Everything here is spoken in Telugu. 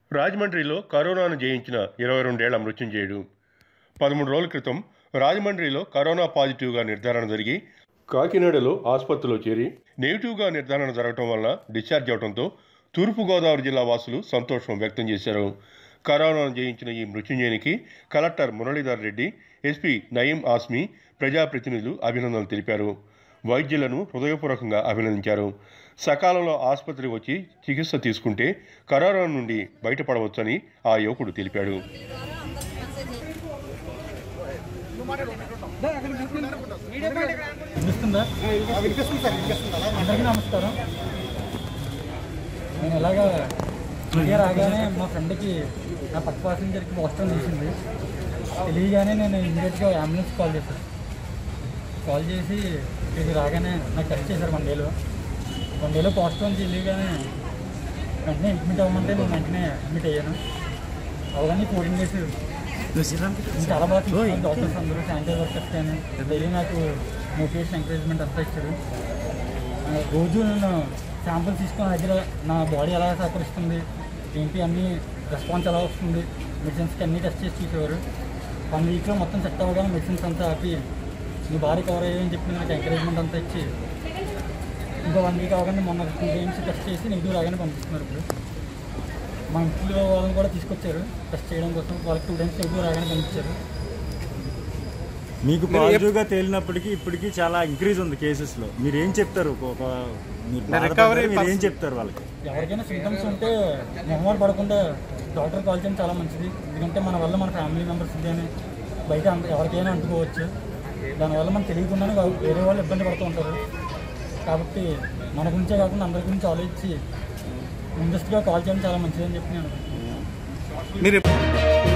రాజమండ్రిలో కరోనాను జయించిన ఇరవై రెండేళ్ల మృత్యుంజయుడు పదమూడు రోజుల క్రితం రాజమండ్రిలో కరోనా పాజిటివ్గా నిర్ధారణ జరిగి కాకినాడలో ఆసుపత్రిలో చేరి నెగిటివ్గా నిర్ధారణ జరగటం వల్ల డిశ్చార్జ్ అవడంతో తూర్పుగోదావరి జిల్లా వాసులు సంతోషం వ్యక్తం చేశారు కరోనాను జయించిన ఈ మృత్యుంజయునికి కలెక్టర్ మురళీధర్ రెడ్డి ఎస్పీ నయీం ఆస్మి ప్రజాప్రతినిధులు అభినందనలు తెలిపారు వైద్యులను హృదయపూర్వకంగా అభినందించారు సకాలంలో ఆసుపత్రికి వచ్చి చికిత్స తీసుకుంటే కరోనా నుండి బయటపడవచ్చని ఆ యువకుడు తెలిపాడు వినిపిస్తుందా అందరికీ నమస్కారం నేను ఇలాగా ఇండియా రాగానే మా ఫ్రెండ్కి నా పక్క ప్యాసింజర్కి పోస్టర్ తీసింది తెలియగానే నేను ఇమీడియట్గా అంబులెన్స్ కాల్ చేశాను కాల్ చేసి ఇది రాగానే నాకు టెస్ట్ చేశారు వన్ డేలో వన్ డేలో పాజిటివ్ అని తెలియగానే వెంటనే అడ్మిట్ అవ్వమంటే నేను వెంటనే అడ్మిట్ అయ్యాను అవగానే ఫోర్టీన్ డేస్ చాలా బాగా చూసుకున్నాను డాక్టర్స్ అందరూ శానిటైజర్ వర్కర్స్ కానీ డైలీ నాకు మోటివేషన్ ఎంకరేజ్మెంట్ అంతా ఇచ్చారు ఆ, రోజు నేను శాంపుల్స్ తీసుకున్న దగ్గర నా బాడీ ఎలా సహకరిస్తుంది ఏంటి అన్ని రెస్పాన్స్ ఎలా వస్తుంది మెడిసిన్స్కి అన్నీ టెస్ట్ చేసి చూసేవారు వన్ వీక్లో మొత్తం సెట్ అవ్వగానే మెడిసిన్స్ అంతా ఆపి నీ బాడీ కవర్ అయ్యాయని చెప్పి నాకు ఎంకరేజ్మెంట్ అంతా ఇచ్చి ఇంకో వన్ వీక్ అవగానే మొన్న టూ గేమ్స్ టెస్ట్ చేసి నెగిటివ్ రాగానే పంపిస్తున్నారు ఇప్పుడు మా ఇంట్లో వాళ్ళని కూడా తీసుకొచ్చారు టెస్ట్ చేయడం కోసం వాళ్ళకి టూ టైమ్స్ నెగిటివ్ రాగానే పంపించారు మీకు పాజిటివ్గా తేలినప్పటికీ ఇప్పటికీ చాలా ఇంక్రీజ్ ఉంది కేసెస్ లో మీరు ఏం చెప్తారు ఒక- ఒక మీరు బాధపడ్డారు, మీరు ఏం చెప్తారు వాళ్ళకి ఎవరికైనా సిమ్టమ్స్ ఉంటే మొహమాట పడకుండా డాక్టర్ కాల్ చేయడం చాలా మంచిది ఎందుకంటే మన వల్ల మన ఫ్యామిలీ మెంబర్స్ కానీ బయట అంద- ఎవరికైనా అంటుకోవచ్చు దానివల్ల మనం తెలియకుండానే వా- వేరే వాళ్ళు ఇబ్బంది పడుతూ ఉంటారు కాబట్టి మన గురించే కాకుండా అందరి గురించి ఆలోచించి ముందస్తుగా కాల్ చేయడం చాలా మంచిదని చెప్పి నేను మీరు